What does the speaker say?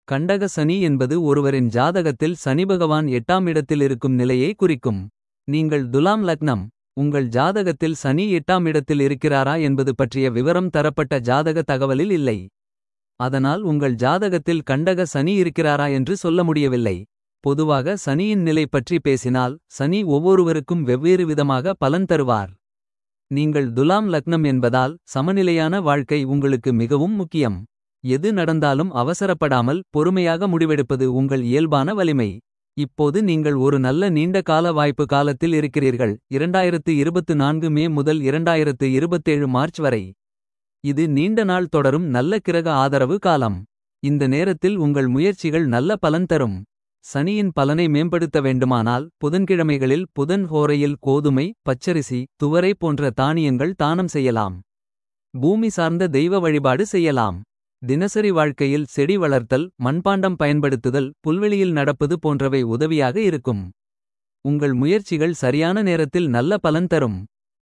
கண்டக சனி என்பது ஒருவரின் ஜாதகத்தில் சனிபகவான் எட்டாம் இடத்தில் இருக்கும் நிலையை குறிக்கும். நீங்கள் துலாம் லக்னம். உங்கள் ஜாதகத்தில் சனி எட்டாம் இடத்தில் இருக்கிறாரா என்பது பற்றிய விவரம் தரப்பட்ட ஜாதக தகவலில் இல்லை. அதனால் உங்கள் ஜாதகத்தில் கண்டக சனி இருக்கிறாரா என்று சொல்ல முடியவில்லை. பொதுவாக சனியின் நிலை பற்றி பேசினால் சனி ஒவ்வொருவருக்கும் வெவ்வேறு விதமாக பலன் தருவார். நீங்கள் துலாம் லக்னம் என்பதால் சமநிலையான வாழ்க்கை உங்களுக்கு மிகவும் முக்கியம். எது நடந்தாலும் அவசரப்படாமல் பொறுமையாக முடிவெடுப்பது உங்கள் இயல்பான வலிமை. இப்போது நீங்கள் ஒரு நல்ல நீண்ட கால வாய்ப்பு காலத்தில் இருக்கிறீர்கள். 2024 மே முதல் 2027 மார்ச் வரை. இது நீண்ட நாள் தொடரும் நல்ல கிரக ஆதரவு காலம். இந்த நேரத்தில் உங்கள் முயற்சிகள் நல்ல பலன் தரும். சனியின் பலனை மேம்படுத்த வேண்டுமானால் புதன்கிழமைகளில் புதன் ஹோரையில் கோதுமை பச்சரிசி துவரை போன்ற தானியங்கள் தானம் செய்யலாம். பூமி சார்ந்த தெய்வ வழிபாடு செய்யலாம். தினசரி வாழ்க்கையில் செடி வளர்த்தல் மண்பாண்டம் பயன்படுத்துதல் புல்வெளியில் நடப்பது போன்றவை உதவியாக இருக்கும். உங்கள் முயற்சிகள் சரியான நேரத்தில் நல்ல பலன் தரும்.